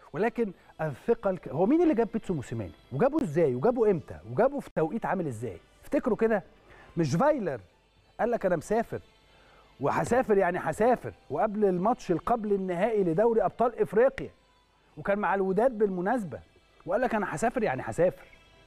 ولكن الثقه الك... هو مين اللي جاب بيتسو موسيماني وجابه ازاي وجابه امتى وجابه في توقيت عامل ازاي افتكروا كده مش فايلر قال لك انا مسافر وهسافر يعني هسافر وقبل الماتش القبل النهائي لدوري ابطال افريقيا وكان مع الوداد بالمناسبه وقال لك انا هسافر يعني هسافر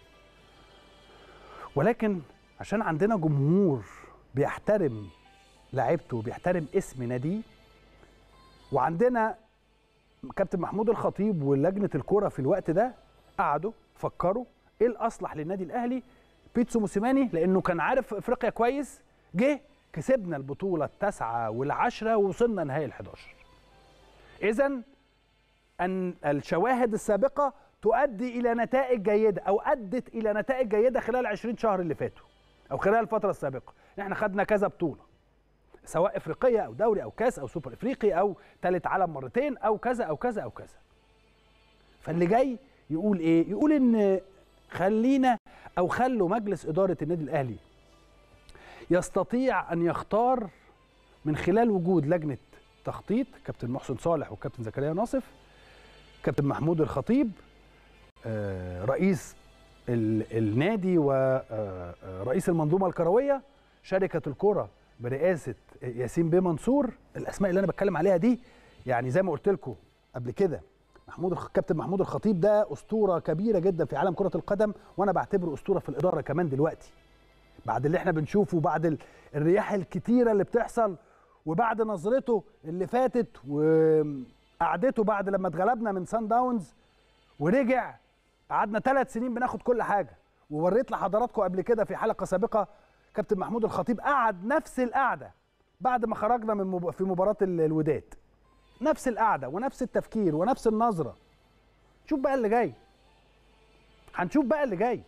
ولكن عشان عندنا جمهور بيحترم لعيبته وبيحترم اسم ناديه وعندنا كابتن محمود الخطيب ولجنه الكوره في الوقت ده قعدوا فكروا ايه الاصلح للنادي الاهلي بيتسو موسيماني لانه كان عارف افريقيا كويس جه كسبنا البطوله التاسعه والعشره ووصلنا نهائي ال11 اذا ان الشواهد السابقه تؤدي الى نتائج جيده او ادت الى نتائج جيده خلال 20 شهر اللي فاتوا او خلال الفتره السابقه احنا خدنا كذا بطوله سواء افريقيه او دوري او كاس او سوبر افريقي او ثالث عالم مرتين او كذا او كذا او كذا فاللي جاي يقول ايه يقول ان خلينا او خلوا مجلس اداره النادي الاهلي يستطيع ان يختار من خلال وجود لجنه تخطيط كابتن محسن صالح وكابتن زكريا ناصف كابتن محمود الخطيب آه، رئيس ال- النادي ورئيس المنظومه الكرويه شركه الكره برئاسه ياسين بيه منصور الاسماء اللي انا بتكلم عليها دي يعني زي ما قلت لكم قبل كده محمود الخ- كابتن محمود الخطيب ده اسطوره كبيره جدا في عالم كره القدم وانا بعتبره اسطوره في الاداره كمان دلوقتي بعد اللي احنا بنشوفه بعد ال- الرياح الكتيره اللي بتحصل وبعد نظرته اللي فاتت وقعدته بعد لما اتغلبنا من سان داونز ورجع قعدنا ثلاث سنين بناخد كل حاجه ووريت لحضراتكم قبل كده في حلقه سابقه كابتن محمود الخطيب قعد نفس القعده بعد ما خرجنا من مب... في مباراه ال- الوداد نفس القعده ونفس التفكير ونفس النظره شوف بقى اللي جاي هنشوف بقى اللي جاي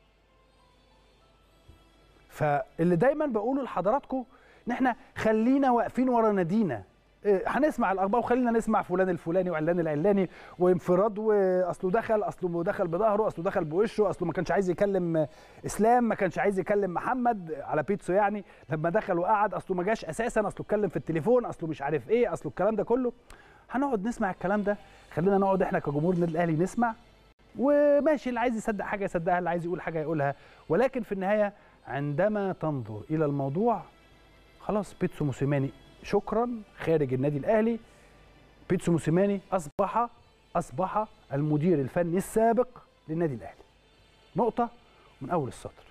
فاللي دايما بقوله لحضراتكم ان احنا خلينا واقفين ورا نادينا إيه، هنسمع الاخبار وخلينا نسمع فلان الفلاني وعلان العلاني وانفراد واصله دخل اصله دخل بظهره اصله دخل بوشه اصله ما كانش عايز يكلم اسلام ما كانش عايز يكلم محمد على بيتسو يعني لما دخل وقعد اصله ما جاش اساسا اصله اتكلم في التليفون اصله مش عارف ايه اصله الكلام ده كله هنقعد نسمع الكلام ده خلينا نقعد احنا كجمهور النادي الاهلي نسمع وماشي اللي عايز يصدق حاجه يصدقها اللي عايز يقول حاجه يقولها ولكن في النهايه عندما تنظر الى الموضوع خلاص بيتسو موسيماني شكرا خارج النادي الاهلي بيتسو موسيماني اصبح اصبح المدير الفني السابق للنادي الاهلي نقطه من اول السطر